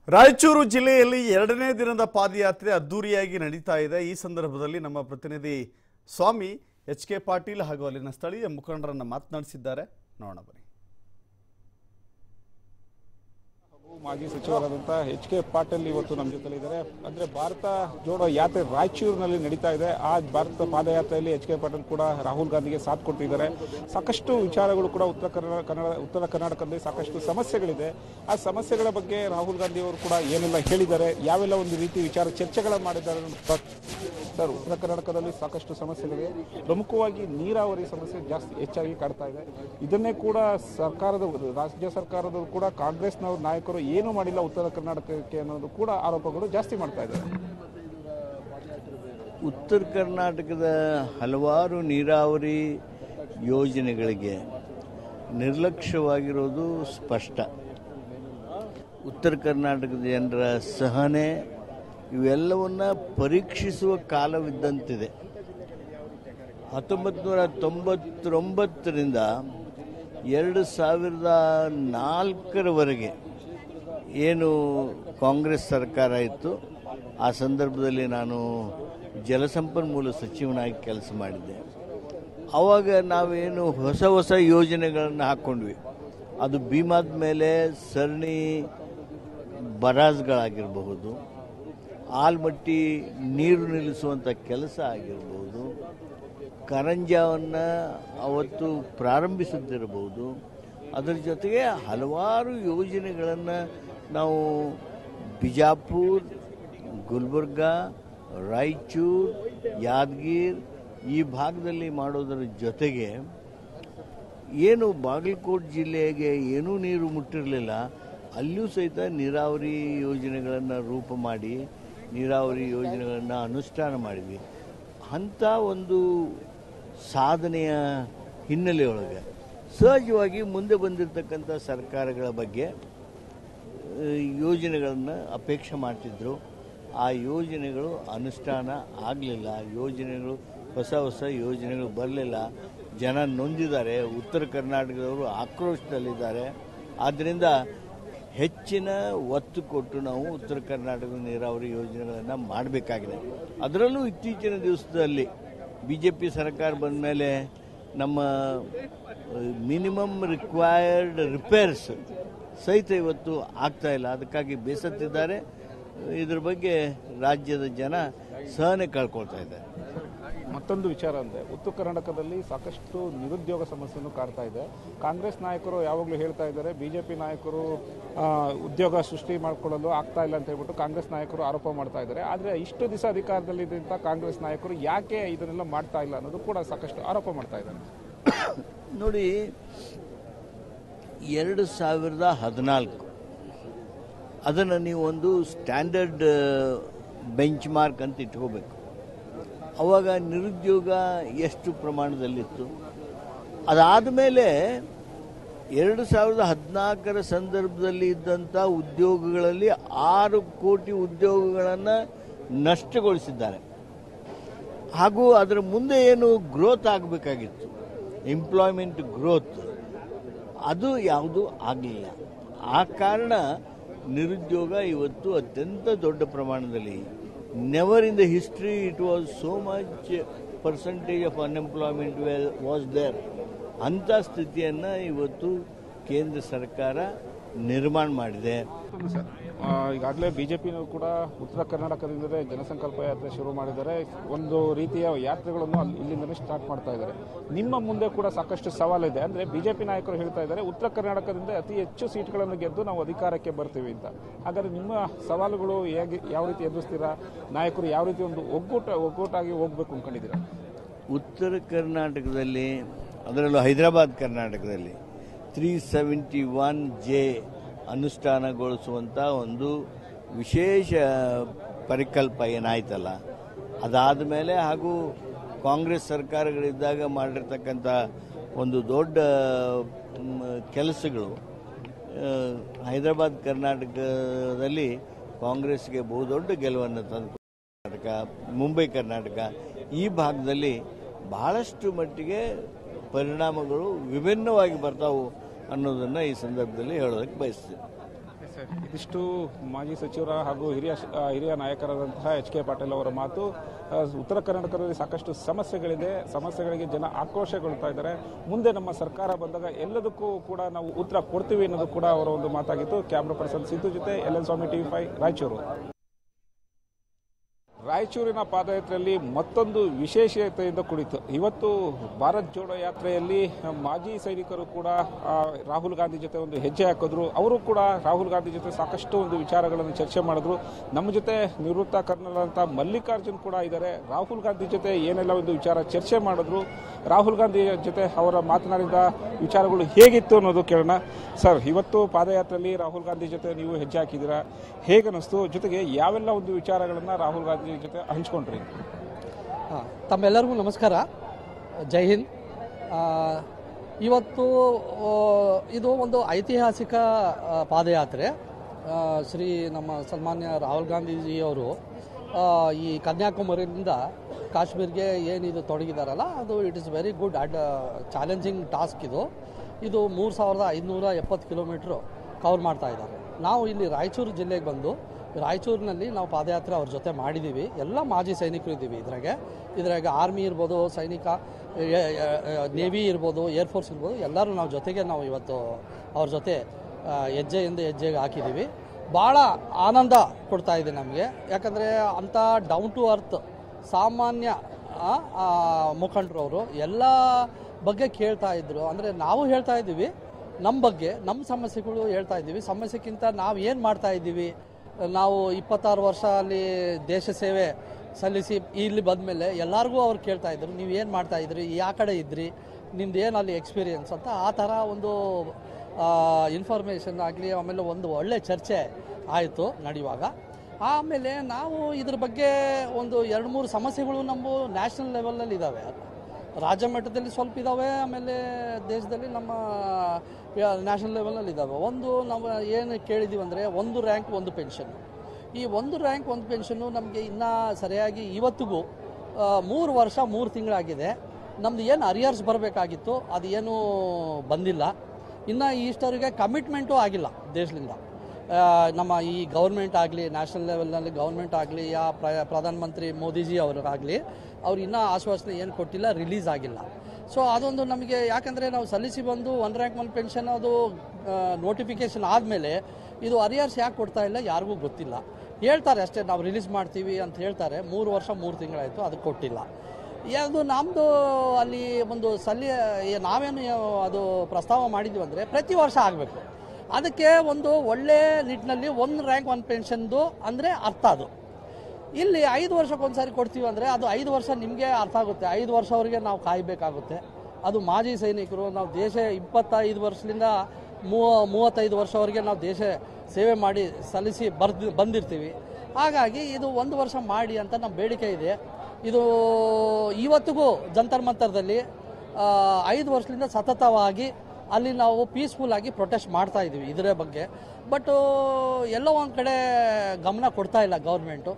ರಾಯಚೂರು ಜಿಲ್ಲೆಯಲ್ಲಿ ಎರಡನೇ ದಿನದ ಪಾದಯಾತ್ರೆ ಅದ್ದೂರಿಯಾಗಿ ನಡೀತಾ ಇದೆ ಈ ಸಂದರ್ಭದಲ್ಲಿ ನಮ್ಮ ಪ್ರತಿನಿಧಿ ಸ್ವಾಮಿ ಎಚ್ ಕೆ ಪಾಟೀಲ್ ಹಾಗೂ ಅಲ್ಲಿನ ಸ್ಥಳೀಯ ಮುಖಂಡರನ್ನ ಮಾತನಾಡಿಸಿದ್ದಾರೆ ನೋಡೋಣ ಬನ್ನಿ ಹಾಗೂ ಮಾಜಿ ಸಚಿವರಾದಂಥ ಎಚ್ ಕೆ ಪಾಟೀಲ್ ಇವತ್ತು ನಮ್ಮ ಜೊತೆಲಿ ಇದ್ದಾರೆ ಅಂದ್ರೆ ಭಾರತ ಜೋಡೋ ಯಾತ್ರೆ ರಾಯಚೂರಿನಲ್ಲಿ ನಡೀತಾ ಇದೆ ಆ ಭಾರತ ಪಾದಯಾತ್ರೆಯಲ್ಲಿ ಎಚ್ ಕೆ ಪಾಟೀಲ್ ಕೂಡ ರಾಹುಲ್ ಗಾಂಧಿಗೆ ಸಾಥ್ ಕೊಡ್ತಿದ್ದಾರೆ ಸಾಕಷ್ಟು ವಿಚಾರಗಳು ಕೂಡ ಉತ್ತರ ಕನ್ನಡ ಕನ್ನಡ ಉತ್ತರ ಕರ್ನಾಟಕದಲ್ಲಿ ಸಾಕಷ್ಟು ಸಮಸ್ಯೆಗಳಿದೆ ಆ ಸಮಸ್ಯೆಗಳ ಬಗ್ಗೆ ರಾಹುಲ್ ಗಾಂಧಿ ಅವರು ಕೂಡ ಏನೆಲ್ಲ ಹೇಳಿದ್ದಾರೆ ಯಾವೆಲ್ಲ ಒಂದು ರೀತಿ ವಿಚಾರ ಚರ್ಚೆಗಳನ್ನು ಮಾಡಿದ್ದಾರೆ ಅನ್ನೋದು ಪ್ರ- ಸರ್ ಉತ್ತರ ಕರ್ನಾಟಕದಲ್ಲಿ ಸಾಕಷ್ಟು ಸಮಸ್ಯೆಗಳಿವೆ ಪ್ರಮುಖವಾಗಿ ನೀರಾವರಿ ಸಮಸ್ಯೆ ಜಾಸ್ತಿ ಹೆಚ್ಚಾಗಿ ಕಾಡ್ತಾ ಇದೆ ಇದನ್ನೇ ಕೂಡ ಸರ್ಕಾರದ ರಾಜ್ಯ ಸರ್ಕಾರದವರು ಕೂಡ ಕಾಂಗ್ರೆಸ್ನವ್ರ ನಾಯಕರು ಏನು ಮಾಡಿಲ್ಲ ಉತ್ತರ ಕರ್ನಾಟಕಕ್ಕೆ ಅನ್ನೋದು ಕೂಡ ಆರೋಪಗಳು ಜಾಸ್ತಿ ಮಾಡ್ತಾ ಇದ್ದಾರೆ ಉತ್ತರ ಕರ್ನಾಟಕದ ಹಲವಾರು ನೀರಾವರಿ ಯೋಜನೆಗಳಿಗೆ ನಿರ್ಲಕ್ಷ್ಯವಾಗಿರೋದು ಸ್ಪಷ್ಟ ಉತ್ತರ ಕರ್ನಾಟಕದ ಜನರ ಸಹನೆ ಇವೆಲ್ಲವನ್ನ ಪರೀಕ್ಷಿಸುವ ಕಾಲವಿದ್ದಂತಿದೆ ಹತ್ತೊಂಬತ್ತು ನೂರ ತೊಂಬತ್ತೊಂಬತ್ತರಿಂದ ಎರಡು ಸಾವಿರದ ನಾಲ್ಕರವರೆಗೆ ಏನು ಕಾಂಗ್ರೆಸ್ ಸರ್ಕಾರ ಇತ್ತು ಆ ಸಂದರ್ಭದಲ್ಲಿ ನಾನು ಜಲಸಂಪನ್ಮೂಲ ಸಚಿವನಾಗಿ ಕೆಲಸ ಮಾಡಿದ್ದೆ ಆವಾಗ ನಾವೇನು ಹೊಸ ಹೊಸ ಯೋಜನೆಗಳನ್ನು ಹಾಕ್ಕೊಂಡ್ವಿ ಅದು ಭೀಮಾದ ಮೇಲೆ ಸರಣಿ ಬರಾಜ್ಗಳಾಗಿರಬಹುದು ಆಲ್ಮಟ್ಟಿ ನೀರು ನಿಲ್ಲಿಸುವಂಥ ಕೆಲಸ ಆಗಿರ್ಬೋದು ಕಾರಂಜಾವನ್ನು ಅವತ್ತು ಪ್ರಾರಂಭಿಸುತ್ತಿರಬಹುದು ಅದರ ಜೊತೆಗೆ ಹಲವಾರು ಯೋಜನೆಗಳನ್ನು ನಾವು ಬಿಜಾಪುರ್ ಗುಲ್ಬರ್ಗ ರಾಯಚೂರು ಯಾದಗಿರ್ ಈ ಭಾಗದಲ್ಲಿ ಮಾಡೋದರ ಜೊತೆಗೆ ಏನು ಬಾಗಲಕೋಟೆ ಜಿಲ್ಲೆಗೆ ಏನೂ ನೀರು ಮುಟ್ಟಿರಲಿಲ್ಲ ಅಲ್ಲಿಯೂ ಸಹಿತ ನೀರಾವರಿ ಯೋಜನೆಗಳನ್ನು ರೂಪ ಮಾಡಿ ನೀರಾವರಿ ಯೋಜನೆಗಳನ್ನು ಅನುಷ್ಠಾನ ಮಾಡಿದ್ವಿ ಅಂಥ ಒಂದು ಸಾಧನೆಯ ಹಿನ್ನೆಲೆಯೊಳಗೆ ಸಹಜವಾಗಿ ಮುಂದೆ ಬಂದಿರತಕ್ಕಂಥ ಸರ್ಕಾರಗಳ ಬಗ್ಗೆ ಯೋಜನೆಗಳನ್ನು ಅಪೇಕ್ಷೆ ಮಾಡ್ತಿದ್ರು ಆ ಯೋಜನೆಗಳು ಅನುಷ್ಠಾನ ಆಗಲಿಲ್ಲ ಯೋಜನೆಗಳು ಹೊಸ ಹೊಸ ಯೋಜನೆಗಳು ಬರಲಿಲ್ಲ ಜನ ನೊಂದಿದ್ದಾರೆ ಉತ್ತರ ಕರ್ನಾಟಕದವರು ಆಕ್ರೋಶದಲ್ಲಿದ್ದಾರೆ ಆದ್ದರಿಂದ ಹೆಚ್ಚಿನ ಒತ್ತು ಕೊಟ್ಟು ನಾವು ಉತ್ತರ ಕರ್ನಾಟಕದ ನೀರಾವರಿ ಯೋಜನೆಗಳನ್ನು ಮಾಡಬೇಕಾಗಿದೆ ಅದರಲ್ಲೂ ಇತ್ತೀಚಿನ ದಿವಸದಲ್ಲಿ ಬಿ ಜೆ ಪಿ ಸರ್ಕಾರ ಬಂದ ಮೇಲೆ ನಮ್ಮ ಮಿನಿಮಮ್ ರಿಕ್ವೈರ್ಡ್ ರಿಪೇರ್ಸ್ ಸಹಿತ ಇವತ್ತು ಆಗ್ತಾ ಇಲ್ಲ ಅದಕ್ಕಾಗಿ ಬೇಸತ್ತಿದ್ದಾರೆ ಇದ್ರ ಬಗ್ಗೆ ರಾಜ್ಯದ ಜನ ಸಹನೆ ಕಳ್ಕೊಳ್ತಾ ಇದ್ದಾರೆ ಮತ್ತೊಂದು ವಿಚಾರ ಅಂದ್ರೆ ಉತ್ತರ ಕರ್ನಾಟಕದಲ್ಲಿ ಸಾಕಷ್ಟು ನಿರುದ್ಯೋಗ ಸಮಸ್ಯೆಯನ್ನು ಕಾಡ್ತಾ ಇದೆ ಕಾಂಗ್ರೆಸ್ ನಾಯಕರು ಯಾವಾಗಲೂ ಹೇಳ್ತಾ ಇದ್ದಾರೆ ಬಿಜೆಪಿ ನಾಯಕರು ಆ, ಉದ್ಯೋಗ ಸೃಷ್ಟಿ ಮಾಡಿಕೊಳ್ಳಲು ಆಗ್ತಾ ಇಲ್ಲ ಅಂತ ಹೇಳ್ಬಿಟ್ಟು ಕಾಂಗ್ರೆಸ್ ನಾಯಕರು ಆರೋಪ ಮಾಡ್ತಾ ಇದ್ದಾರೆ ಆದರೆ ಇಷ್ಟು ದಿವಸ ಅಧಿಕಾರದಲ್ಲಿದ್ದಂಥ ಕಾಂಗ್ರೆಸ್ ನಾಯಕರು ಯಾಕೆ ಇದನ್ನೆಲ್ಲ ಮಾಡ್ತಾ ಇಲ್ಲ ಅನ್ನೋದು ಕೂಡ ಸಾಕಷ್ಟು ಆರೋಪ ಮಾಡ್ತಾ ಇದ್ದಾರೆ ನೋಡಿ ಎರಡು ಸಾವಿರದ ಹದಿನಾಲ್ಕು ಅದನ್ನು ನೀವು ಒಂದು ಸ್ಟ್ಯಾಂಡರ್ಡ್ ಬೆಂಚ್ ಮಾರ್ಕ್ ಅಂತ ಇಟ್ಕೋಬೇಕು ಅವಾಗ ನಿರುದ್ಯೋಗ ಎಷ್ಟು ಪ್ರಮಾಣದಲ್ಲಿತ್ತು ಅದಾದ ಮೇಲೆ ಎರಡು ಸಾವಿರದ ಹದಿನಾಲ್ಕರ ಸಂದರ್ಭದಲ್ಲಿ ಇದ್ದಂಥ ಉದ್ಯೋಗಗಳಲ್ಲಿ ಆರು ಕೋಟಿ ಉದ್ಯೋಗಗಳನ್ನು ನಷ್ಟಗೊಳಿಸಿದ್ದಾರೆ ಹಾಗೂ ಅದರ ಮುಂದೆ ಏನು ಗ್ರೋತ್ ಆಗಬೇಕಾಗಿತ್ತು ಎಂಪ್ಲಾಯ್ಮೆಂಟ್ ಗ್ರೋತ್ ಅದು ಯಾವುದೂ ಆಗಲಿಲ್ಲ ಆ ಕಾರಣ ನಿರುದ್ಯೋಗ ಇವತ್ತು ಅತ್ಯಂತ ದೊಡ್ಡ ಪ್ರಮಾಣದಲ್ಲಿ never in the history it was so much percentage of unemployment was there ಅಂಥ ಸ್ಥಿತಿಯನ್ನು ಇವತ್ತು ಕೇಂದ್ರ ಸರ್ಕಾರ ನಿರ್ಮಾಣ ಮಾಡಿದೆ ಮತ್ತೊಂದು ಸರ್ ಆ, ಈಗಾಗಲೇ ಬಿಜೆಪಿನವರು ಕೂಡ ಉತ್ತರ ಕರ್ನಾಟಕದಿಂದಲೇ ಜನಸಂಕಲ್ಪ ಯಾತ್ರೆ ಶುರು ಮಾಡಿದ್ದಾರೆ ಒಂದು ರೀತಿಯ ಯಾತ್ರೆಗಳನ್ನು ಅಲ್ಲಿ ಇಲ್ಲಿಂದಲೇ ಸ್ಟಾರ್ಟ್ ಮಾಡ್ತಾ ಇದ್ದಾರೆ ನಿಮ್ಮ ಮುಂದೆ ಕೂಡ ಸಾಕಷ್ಟು ಸವಾಲಿದೆ ಅಂದ್ರೆ ಬಿಜೆಪಿ ನಾಯಕರು ಹೇಳ್ತಾ ಇದ್ದಾರೆ ಉತ್ತರ ಕರ್ನಾಟಕದಿಂದ ಅತಿ ಹೆಚ್ಚು ಸೀಟ್ಗಳನ್ನು ಗೆದ್ದು ನಾವು ಅಧಿಕಾರಕ್ಕೆ ಬರ್ತೀವಿ ಅಂತ ಹಾಗಾದ್ರೆ ನಿಮ್ಮ ಸವಾಲುಗಳು ಹೇಗೆ ಯಾವ ರೀತಿ ಎದುರಿಸ್ತೀರಾ ನಾಯಕರು ಯಾವ ರೀತಿ ಒಂದು ಒಗ್ಗೂಟ ಒಗ್ಗೂಟಾಗಿ ಹೋಗ್ಬೇಕು ಅನ್ಕೊಂಡಿದ್ದೀರಾ ಉತ್ತರ ಕರ್ನಾಟಕದಲ್ಲಿ ಅದರಲ್ಲೂ ಹೈದರಾಬಾದ್ ಕರ್ನಾಟಕದಲ್ಲಿ ತ್ರೀ ಸೆವೆಂಟಿ ಒನ್ ಜೆ ಅನುಷ್ಠಾನಗೊಳಿಸುವಂಥ ಒಂದು ವಿಶೇಷ ಪರಿಕಲ್ಪ ಏನಾಯ್ತಲ್ಲ ಅದಾದ ಮೇಲೆ ಹಾಗೂ ಕಾಂಗ್ರೆಸ್ ಸರ್ಕಾರಗಳಿದ್ದಾಗ ಮಾಡಿರ್ತಕ್ಕಂಥ ಒಂದು ದೊಡ್ಡ ಮ್, ಕೆಲಸಗಳು ಆ, ಹೈದರಾಬಾದ್ ಕರ್ನಾಟಕದಲ್ಲಿ ಕಾಂಗ್ರೆಸ್ಗೆ ಬಹುದೊಡ್ಡ ಗೆಲುವನ್ನು ತಂದು ಕರ್ನಾಟಕ ಮುಂಬೈ ಕರ್ನಾಟಕ ಈ ಭಾಗದಲ್ಲಿ ಬಹಳಷ್ಟು ಮಟ್ಟಿಗೆ ಪರಿಣಾಮಗಳು ವಿಭಿನ್ನವಾಗಿ ಬರ್ತಾವು ಅನ್ನೋದನ್ನು ಈ ಸಂದರ್ಭದಲ್ಲಿ ಹೇಳೋದಕ್ಕೆ ಬಯಸ್ತೀನಿ ಇದಿಷ್ಟು ಮಾಜಿ ಸಚಿವರ ಹಾಗೂ ಹಿರಿಯ ಶ- ಆ, ಹಿರಿಯ ನಾಯಕರಾದಂತಹ ಎಚ್ ಕೆ ಪಾಟೀಲ್ ಅವರ ಮಾತು ಆ, ಉತ್ತರ ಕರ್ನಾಟಕದಲ್ಲಿ ಸಾಕಷ್ಟು ಸಮಸ್ಯೆಗಳಿದೆ ಸಮಸ್ಯೆಗಳಿಗೆ ಜನ ಆಕ್ರೋಶಗೊಳ್ತಾ ಇದ್ದಾರೆ ಮುಂದೆ ನಮ್ಮ ಸರ್ಕಾರ ಬಂದಾಗ ಎಲ್ಲದಕ್ಕೂ ಕೂಡ ನಾವು ಉತ್ತರ ಕೊಡ್ತೀವಿ ಅನ್ನೋದು ಕೂಡ ಅವರ ಒಂದು ಮಾತಾಗಿತ್ತು ಕ್ಯಾಮ್ರಾ ಪರ್ಸನ್ ಸಿದ್ದು ಜೊತೆ L N Swamy TV five Raichur ರಾಯಚೂರಿನ ಪಾದಯಾತ್ರೆಯಲ್ಲಿ ಮತ್ತೊಂದು ವಿಶೇಷತೆಯಿಂದ ಕುಳಿತು ಇವತ್ತು ಭಾರತ್ ಜೋಡೋ ಯಾತ್ರೆಯಲ್ಲಿ ಮಾಜಿ ಸೈನಿಕರು ಕೂಡ ಆ, ರಾಹುಲ್ ಗಾಂಧಿ ಜೊತೆ ಒಂದು ಹೆಜ್ಜೆ ಹಾಕಿದ್ರು ಅವರು ಕೂಡ ರಾಹುಲ್ ಗಾಂಧಿ ಜೊತೆ ಸಾಕಷ್ಟು ಒಂದು ವಿಚಾರಗಳನ್ನು ಚರ್ಚೆ ಮಾಡಿದ್ರು ನಮ್ಮ ಜೊತೆ ನಿವೃತ್ತ ಕರ್ನಲ್ ಅಂತ ಮಲ್ಲಿಕಾರ್ಜುನ್ ಕೂಡ ಇದ್ದಾರೆ ರಾಹುಲ್ ಗಾಂಧಿ ಜೊತೆ ಏನೆಲ್ಲ ಒಂದು ವಿಚಾರ ಚರ್ಚೆ ಮಾಡಿದ್ರು ರಾಹುಲ್ ಗಾಂಧಿ ಜೊತೆ ಅವರ ಮಾತನಾಡಿದ ವಿಚಾರಗಳು ಹೇಗಿತ್ತು ಅನ್ನೋದು ಕೇಳೋಣ ಸರ್ ಇವತ್ತು ಪಾದಯಾತ್ರೆಯಲ್ಲಿ ರಾಹುಲ್ ಗಾಂಧಿ ಜೊತೆ ನೀವು ಹೆಜ್ಜೆ ಹಾಕಿದ್ದೀರಾ ಹೇಗನ್ನಿಸ್ತು ಜೊತೆಗೆ ಯಾವೆಲ್ಲ ಒಂದು ವಿಚಾರಗಳನ್ನ ರಾಹುಲ್ ಗಾಂಧಿ ಜೊತೆ ಹಂಚ್ಕೊಂಡ್ರಿ ಹಾಂ ತಮ್ಮೆಲ್ಲರಿಗೂ ನಮಸ್ಕಾರ ಜೈ ಹಿಂದ್ ಆ, ಇವತ್ತು ಆ, ಇದು ಒಂದು ಐತಿಹಾಸಿಕ ಆ, ಪಾದಯಾತ್ರೆ ಆ, ಶ್ರೀ ನಮ್ಮ ಸನ್ಮಾನ್ಯ ರಾಹುಲ್ ಗಾಂಧೀಜಿಯವರು ಆ, ಈ ಕನ್ಯಾಕುಮಾರಿಯಿಂದ ಕಾಶ್ಮೀರ್ಗೆ ಏನಿದು ತೊಡಗಿದಾರಲ್ಲ ಅದು it is very good and challenging task ಇದು ಇದು ಮೂರು ಸಾವಿರದ ಐದುನೂರ ಎಪ್ಪತ್ತು ಕಿಲೋಮೀಟ್ರು ಕವರ್ ಮಾಡ್ತಾ ಇದ್ದಾರೆ ನಾವು ಇಲ್ಲಿ ರಾಯಚೂರು ಜಿಲ್ಲೆಗೆ ಬಂದು ರಾಯಚೂರಿನಲ್ಲಿ ನಾವು ಪಾದಯಾತ್ರೆ ಅವ್ರ ಜೊತೆ ಮಾಡಿದ್ದೀವಿ ಎಲ್ಲ ಮಾಜಿ ಸೈನಿಕರು ಇದ್ದೀವಿ ಇದ್ರಾಗೆ ಇದ್ರಾಗ ಆರ್ಮಿ ಇರ್ಬೋದು ಸೈನಿಕ ನೇವಿ ಇರ್ಬೋದು ಏರ್ಫೋರ್ಸ್ ಇರ್ಬೋದು ಎಲ್ಲರೂ ನಾವು ಜೊತೆಗೆ ನಾವು ಇವತ್ತು ಅವ್ರ ಜೊತೆ ಆ, ಹೆಜ್ಜೆಯಿಂದ ಹೆಜ್ಜೆಗೆ ಹಾಕಿದ್ದೀವಿ ಭಾಳ ಆನಂದ ಕೊಡ್ತಾ ಇದೆ ನಮಗೆ ಯಾಕಂದರೆ ಅಂಥ ಡೌನ್ ಟು ಅರ್ತ್ ಸಾಮಾನ್ಯ ಆ, ಆ, ಮುಖಂಡರು ಅವರು ಎಲ್ಲ ಬಗ್ಗೆ ಕೇಳ್ತಾ ಇದ್ರು ಅಂದರೆ ನಾವು ಹೇಳ್ತಾ ಇದ್ದೀವಿ ನಮ್ಮ ಬಗ್ಗೆ ನಮ್ಮ ಸಮಸ್ಯೆಗಳು ಹೇಳ್ತಾ ಇದ್ದೀವಿ ಸಮಸ್ಯೆಕ್ಕಿಂತ ನಾವು ಏನು ಮಾಡ್ತಾ ಇದ್ದೀವಿ ನಾವು ಇಪ್ಪತ್ತಾರು ವರ್ಷ ಅಲ್ಲಿ ದೇಶ ಸೇವೆ ಸಲ್ಲಿಸಿ ಇಲ್ಲಿ ಬಂದಮೇಲೆ ಎಲ್ಲರಿಗೂ ಅವ್ರು ಕೇಳ್ತಾ ಇದ್ರು ನೀವು ಏನು ಮಾಡ್ತಾ ಇದ್ರಿ ಯಾವ ಕಡೆ ಇದ್ರಿ ನಿಮ್ದು ಏನು ಅಲ್ಲಿ ಎಕ್ಸ್ಪೀರಿಯನ್ಸ್ ಅಂತ ಆ ಥರ ಒಂದು ಇನ್ಫಾರ್ಮೇಷನ್ ಆಗಲಿ ಆಮೇಲೆ ಒಂದು ಒಳ್ಳೆ ಚರ್ಚೆ ಆಯಿತು ನಡೆಯುವಾಗ ಆಮೇಲೆ ನಾವು ಇದ್ರ ಬಗ್ಗೆ ಒಂದು ಎರಡು ಮೂರು ಸಮಸ್ಯೆಗಳು ನಮ್ಮ ನ್ಯಾಷನಲ್ ಲೆವೆಲಲ್ಲಿ ಇದ್ದಾವೆ ರಾಜ್ಯ ಮಟ್ಟದಲ್ಲಿ ಸ್ವಲ್ಪ ಇದ್ದಾವೆ ಆಮೇಲೆ ದೇಶದಲ್ಲಿ ನಮ್ಮ ನ್ಯಾಷನಲ್ ಲೆವೆಲಲ್ಲಿ ಇದ್ದಾವೆ ಒಂದು ನಾವು ಏನು ಕೇಳಿದ್ದೀವಿ ಅಂದರೆ ಒಂದು ರ್ಯಾಂಕ್ ಒಂದು ಪೆನ್ಷನ್ ಈ ಒಂದು ರ್ಯಾಂಕ್ ಒಂದು ಪೆನ್ಷನ್ನು ನಮಗೆ ಇನ್ನೂ ಸರಿಯಾಗಿ ಇವತ್ತಿಗೂ ಆ, ಮೂರು ವರ್ಷ ಮೂರು ತಿಂಗಳಾಗಿದೆ ನಮ್ದು ಏನು ಅರಿಯರ್ಸ್ ಬರಬೇಕಾಗಿತ್ತು ಅದು ಏನೂ ಬಂದಿಲ್ಲ ಇನ್ನು ಇಷ್ಟವರೆಗೆ ಕಮಿಟ್ಮೆಂಟು ಆಗಿಲ್ಲ ದೇಶದಿಂದ ಆ, ನಮ್ಮ ಈ ಗೌರ್ಮೆಂಟ್ ಆಗಲಿ ನ್ಯಾಷನಲ್ ಲೆವೆಲ್ನಲ್ಲಿ ಗೌರ್ಮೆಂಟ್ ಆಗಲಿ ಯಾ ಪ್ರ ಪ್ರಧಾನಮಂತ್ರಿ ಮೋದಿಜಿ ಅವರಾಗಲಿ ಅವ್ರು ಇನ್ನೂ ಆಶ್ವಾಸನೆ ಏನು ಕೊಟ್ಟಿಲ್ಲ ರಿಲೀಸ್ ಆಗಿಲ್ಲ ಸೊ ಅದೊಂದು ನಮಗೆ ಯಾಕಂದರೆ ನಾವು ಸಲ್ಲಿಸಿ ಬಂದು ಒನ್ ರ್ಯಾಂಕ್ ಒನ್ ಪೆನ್ಷನ್ ಅದು ನೋಟಿಫಿಕೇಶನ್ ಆದಮೇಲೆ ಇದು ಅರಿಯರ್ಸ್ ಯಾಕೆ ಕೊಡ್ತಾ ಇಲ್ಲ ಯಾರಿಗೂ ಗೊತ್ತಿಲ್ಲ ಹೇಳ್ತಾರೆ ಅಷ್ಟೇ ನಾವು ರಿಲೀಸ್ ಮಾಡ್ತೀವಿ ಅಂತ ಹೇಳ್ತಾರೆ ಮೂರು ವರ್ಷ ಮೂರು ತಿಂಗಳಾಯಿತು ಅದು ಕೊಟ್ಟಿಲ್ಲ ಅದು ನಮ್ಮದು ಅಲ್ಲಿ ಒಂದು ಸಲ್ಲಿ ಏ- ನಾವೇನು ಅದು ಪ್ರಸ್ತಾವ ಮಾಡಿದ್ವಿ ಅಂದರೆ ಪ್ರತಿ ವರ್ಷ ಆಗಬೇಕು ಅದಕ್ಕೆ ಒಂದು ಒಳ್ಳೆ ನಿಟ್ಟಿನಲ್ಲಿ ಒಂದು ರ್ಯಾಂಕ್ ಒನ್ ಪೆನ್ಷನ್ದು ಅಂದರೆ ಅರ್ಥ ಅದು ಇಲ್ಲಿ ಐದು ವರ್ಷಕ್ಕೊಂದ್ಸಾರಿ ಕೊಡ್ತೀವಿ ಅಂದರೆ ಅದು ಐದು ವರ್ಷ ನಿಮಗೆ ಅರ್ಥ ಆಗುತ್ತೆ ಐದು ವರ್ಷವರೆಗೆ ನಾವು ಕಾಯಬೇಕಾಗುತ್ತೆ ಅದು ಮಾಜಿ ಸೈನಿಕರು ನಾವು ದೇಶ ಇಪ್ಪತ್ತೈದು ವರ್ಷದಿಂದ ಮೂವ ಮೂವತ್ತೈದು ವರ್ಷವರೆಗೆ ನಾವು ದೇಶ ಸೇವೆ ಮಾಡಿ ಸಲ್ಲಿಸಿ ಬರ್ದು ಬಂದಿರ್ತೀವಿ ಹಾಗಾಗಿ ಇದು ಒಂದು ವರ್ಷ ಮಾಡಿ ಅಂತ ನಮ್ಮ ಬೇಡಿಕೆ ಇದೆ ಇದು ಇವತ್ತಿಗೂ ಜಂತರ್ ಮಂತರ್ದಲ್ಲಿ ಆ, ಐದು ವರ್ಷದಿಂದ ಸತತವಾಗಿ ಅಲ್ಲಿ ನಾವು ಪೀಸ್ಫುಲ್ ಆಗಿ ಪ್ರೊಟೆಸ್ಟ್ ಮಾಡ್ತಾ ಇದ್ದೀವಿ ಇದರ ಬಗ್ಗೆ ಬಟ್ ಎಲ್ಲೋ ಒಂದು ಕಡೆ ಗಮನ ಕೊಡ್ತಾ ಇಲ್ಲ ಗೌರ್ಮೆಂಟು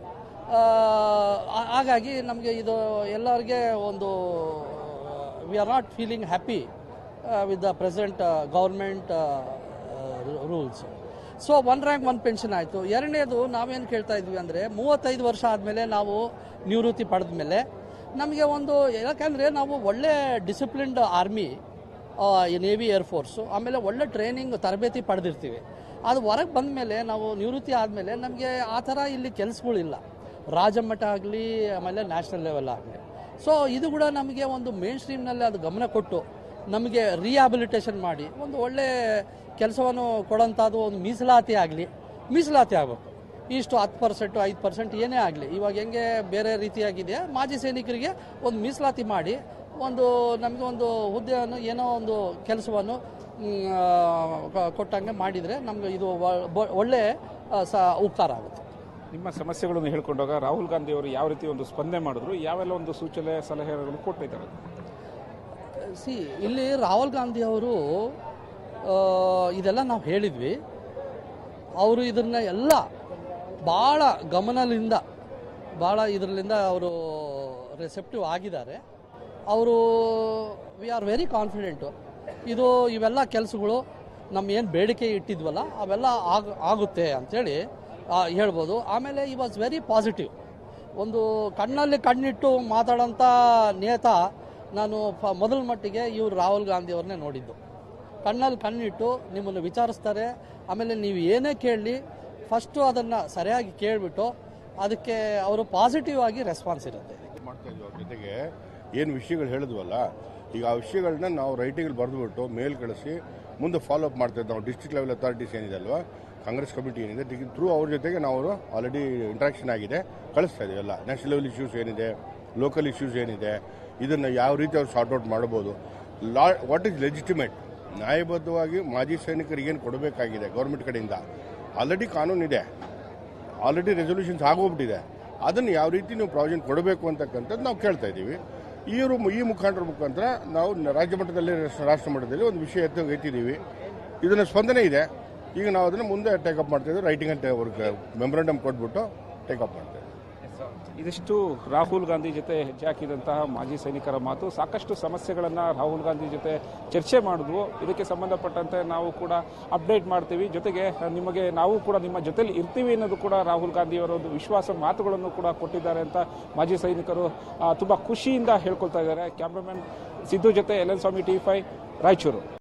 ಹಾಗಾಗಿ ನಮಗೆ ಇದು ಎಲ್ಲರಿಗೆ ಒಂದು we are not feeling happy with the present government rules so one rank one pension ಆಯಿತು ಎರಡನೇದು ನಾವೇನು ಕೇಳ್ತಾ ಇದ್ವಿ ಅಂದರೆ ಮೂವತ್ತೈದು ವರ್ಷ ಆದಮೇಲೆ ನಾವು ನಿವೃತ್ತಿ ಪಡೆದ ಮೇಲೆ ನಮಗೆ ಒಂದು ಯಾಕಂದರೆ ನಾವು ಒಳ್ಳೆ ಡಿಸಿಪ್ಲಿನ್ಡ್ ಆರ್ಮಿ ನೇವಿ ಏರ್ಫೋರ್ಸು ಆಮೇಲೆ ಒಳ್ಳೆ ಟ್ರೈನಿಂಗ್ ತರಬೇತಿ ಪಡೆದಿರ್ತೀವಿ ಅದು ಹೊರಗೆ ಬಂದ ಮೇಲೆ ನಾವು ನಿವೃತ್ತಿ ಆದಮೇಲೆ ನಮಗೆ ಆ ಥರ ಇಲ್ಲಿ ಕೆಲಸಗಳಿಲ್ಲ ರಾಜಮಟ್ಟ ಆಗಲಿ ಆಮೇಲೆ ನ್ಯಾಷನಲ್ ಲೆವೆಲ್ ಆಗಲಿ ಸೊ ಇದು ಕೂಡ ನಮಗೆ ಒಂದು ಮೇನ್ ಸ್ಟ್ರೀಮ್ನಲ್ಲಿ ಅದು ಗಮನ ಕೊಟ್ಟು ನಮಗೆ ರಿಹ್ಯಾಬಿಲಿಟೇಷನ್ ಮಾಡಿ ಒಂದು ಒಳ್ಳೆ ಕೆಲಸವನ್ನು ಕೊಡೋಂಥದ್ದು ಒಂದು ಮೀಸಲಾತಿ ಆಗಲಿ ಮೀಸಲಾತಿ ಆಗಬೇಕು ಇಷ್ಟು ಹತ್ತು ಪರ್ಸೆಂಟು ಐದು ಪರ್ಸೆಂಟ್ ಏನೇ ಆಗಲಿ ಇವಾಗ ಹೆಂಗೆ ಬೇರೆ ರೀತಿಯಾಗಿದೆ ಮಾಜಿ ಸೈನಿಕರಿಗೆ ಒಂದು ಮೀಸಲಾತಿ ಮಾಡಿ ಒಂದು ನಮಗೆ ಒಂದು ಹುದ್ದೆಯನ್ನು ಏನೋ ಒಂದು ಕೆಲಸವನ್ನು ಮ್, ಆ, ಕೊ- ಕೊಟ್ಟಂಗೆ ಮಾಡಿದರೆ ನಮಗೆ ಇದು ಒ- ಬೊ- ಒಳ್ಳೆ ಆ, ಸ ಉಪಕಾರ ಆಗುತ್ತೆ ನಿಮ್ಮ ಸಮಸ್ಯೆಗಳನ್ನು ಹೇಳ್ಕೊಂಡಾಗ ರಾಹುಲ್ ಗಾಂಧಿ ಅವರು ಯಾವ ರೀತಿ ಒಂದು ಸ್ಪಂದನೆ ಮಾಡಿದ್ರು ಯಾವೆಲ್ಲ ಒಂದು ಸೂಚನೆ ಸಲಹೆಗಳನ್ನು ಕೊಟ್ಟಿದ್ದಾರೆ ಸಿ ಇಲ್ಲಿ ರಾಹುಲ್ ಗಾಂಧಿ ಅವರು ಆ, ಇದೆಲ್ಲ ನಾವು ಹೇಳಿದ್ವಿ ಅವರು ಇದನ್ನ ಎಲ್ಲ ಭಾಳ ಗಮನದಿಂದ ಭಾಳ ಇದರಿಂದ ಅವರು ರಿಸೆಪ್ಟಿವ್ ಆಗಿದ್ದಾರೆ ಅವರು ವಿ ಆರ್ ವೆರಿ ಕಾನ್ಫಿಡೆಂಟು ಇದು ಇವೆಲ್ಲ ಕೆಲಸಗಳು ನಮ್ಮ ಏನು ಬೇಡಿಕೆ ಇಟ್ಟಿದ್ವಲ್ಲ ಅವೆಲ್ಲ ಆಗ ಆಗುತ್ತೆ ಅಂಥೇಳಿ ಆ, ಹೇಳ್ಬೋದು ಆಮೇಲೆ ಈ ವಾಸ್ ವೆರಿ ಪಾಸಿಟಿವ್ ಒಂದು ಕಣ್ಣಲ್ಲಿ ಕಣ್ಣಿಟ್ಟು ಮಾತಾಡೋಂಥ ನೇತ ನಾನು ಫ ಮೊದಲ ಮಟ್ಟಿಗೆ ಇವರು ರಾಹುಲ್ ಗಾಂಧಿ ಅವ್ರನ್ನೇ ನೋಡಿದ್ದು ಕಣ್ಣಲ್ಲಿ ಕಣ್ಣಿಟ್ಟು ನಿಮ್ಮನ್ನು ವಿಚಾರಿಸ್ತಾರೆ ಆಮೇಲೆ ನೀವು ಏನೇ ಕೇಳಲಿ ಫಸ್ಟು ಅದನ್ನು ಸರಿಯಾಗಿ ಕೇಳಿಬಿಟ್ಟು ಅದಕ್ಕೆ ಅವರು ಪಾಸಿಟಿವ್ ಆಗಿ ರೆಸ್ಪಾನ್ಸ್ ಇರುತ್ತೆ ಮಾಡ್ತಾ ಇದ್ವಿ ಅವ್ರ ಜೊತೆಗೆ ಏನು ವಿಷಯಗಳು ಹೇಳಿದ್ವಲ್ಲ ಈಗ ಆ ವಿಷಯಗಳನ್ನ ನಾವು ರೈಟಿಂಗ್ ಬರೆದುಬಿಟ್ಟು ಮೇಲ್ ಕಳಿಸಿ ಮುಂದೆ ಫಾಲೋ ಅಪ್ ಮಾಡ್ತಾ ಇದ್ವಿ ನಾವು ಡಿಸ್ಟ್ರಿಕ್ಟ್ ಲೆವೆಲ್ ಅಥಾರಿಟೀಸ್ ಏನಿದೆ ಅಲ್ವಾ ಕಾಂಗ್ರೆಸ್ ಕಮಿಟಿ ಏನಿದೆ ಥ್ರೂ ಅವ್ರ ಜೊತೆಗೆ ನಾವು ಆಲ್ರೆಡಿ ಇಂಟ್ರಾಕ್ಷನ್ ಆಗಿದೆ ಕಳಿಸ್ತಾ ಇದೀವಿ ಎಲ್ಲ ನ್ಯಾಷನಲ್ ಲೆವೆಲ್ ಇಶ್ಯೂಸ್ ಏನಿದೆ ಲೋಕಲ್ ಇಶ್ಯೂಸ್ ಏನಿದೆ ಇದನ್ನು ಯಾವ ರೀತಿ ಅವ್ರು ಸಾರ್ಟ್ ಔಟ್ ಮಾಡ್ಬೋದು ಲಾ ವಾಟ್ ಈಸ್ ಲೆಜಿಟಿಮೇಟ್ ನ್ಯಾಯಬದ್ಧವಾಗಿ ಮಾಜಿ ಸೈನಿಕರಿಗೆ ಏನು ಕೊಡಬೇಕಾಗಿದೆ ಗೌರ್ಮೆಂಟ್ ಕಡೆಯಿಂದ ಆಲ್ರೆಡಿ ಕಾನೂನು ಇದೆ ಆಲ್ರೆಡಿ ರೆಸೊಲ್ಯೂಷನ್ಸ್ ಆಗೋಗ್ಬಿಟ್ಟಿದೆ ಅದನ್ನು ಯಾವ ರೀತಿ ನೀವು ಪ್ರಾವಿಷನ್ ಕೊಡಬೇಕು ಅಂತಕ್ಕಂಥದ್ದು ನಾವು ಕೇಳ್ತಾ ಇದ್ದೀವಿ ಇವರು ಈ ಮುಖಂಡರ ಮುಖಾಂತರ ನಾವು ನ- ರಾಜ್ಯ ಮಟ್ಟದಲ್ಲಿ ರಾಷ್ಟ್ರ- ರಾಷ್ಟ್ರ ಮಟ್ಟದಲ್ಲಿ ಒಂದು ವಿಷಯ ಎತ್ತ ಎತ್ತಿದ್ದೀವಿ ಇದನ್ನ ಸ್ಪಂದನೆ ಇದೆ ಈಗ ನಾವು ಅದನ್ನು ಮುಂದೆ ಟೇಕಪ್ ಮಾಡ್ತಾ ಇದ್ದೀವಿ ರೈಟಿಂಗ್ ಅಂತ ಅವ್ರಿಗೆ ಮೆಮೊರಂಡಮ್ ಕೊಟ್ಬಿಟ್ಟು ಟೇಕಪ್ ಮಾಡ್ತಾ ಇದ್ದೀವಿ ಇದಿಷ್ಟು ರಾಹುಲ್ ಗಾಂಧಿ ಜೊತೆ ಹೆಜ್ಜೆ ಹಾಕಿದಂತಹ ಮಾಜಿ ಸೈನಿಕರ ಮಾತು ಸಾಕಷ್ಟು ಸಮಸ್ಯೆಗಳನ್ನು ರಾಹುಲ್ ಗಾಂಧಿ ಜೊತೆ ಚರ್ಚೆ ಮಾಡಿದ್ವು ಇದಕ್ಕೆ ಸಂಬಂಧಪಟ್ಟಂತೆ ನಾವು ಕೂಡ ಅಪ್ಡೇಟ್ ಮಾಡ್ತೀವಿ ಜೊತೆಗೆ ನಿಮಗೆ ನಾವು ಕೂಡ ನಿಮ್ಮ ಜೊತೆಲಿ ಇರ್ತೀವಿ ಅನ್ನೋದು ಕೂಡ ರಾಹುಲ್ ಗಾಂಧಿ ಅವರ ಒಂದು ವಿಶ್ವಾಸ ಮಾತುಗಳನ್ನು ಕೂಡ ಕೊಟ್ಟಿದ್ದಾರೆ ಅಂತ ಮಾಜಿ ಸೈನಿಕರು ಆ, ತುಂಬಾ ಖುಷಿಯಿಂದ ಹೇಳ್ಕೊಳ್ತಾ ಇದ್ದಾರೆ ಕ್ಯಾಮ್ರಾಮನ್ ಸಿದ್ದು ಜೊತೆ L N Swamy T five Raichur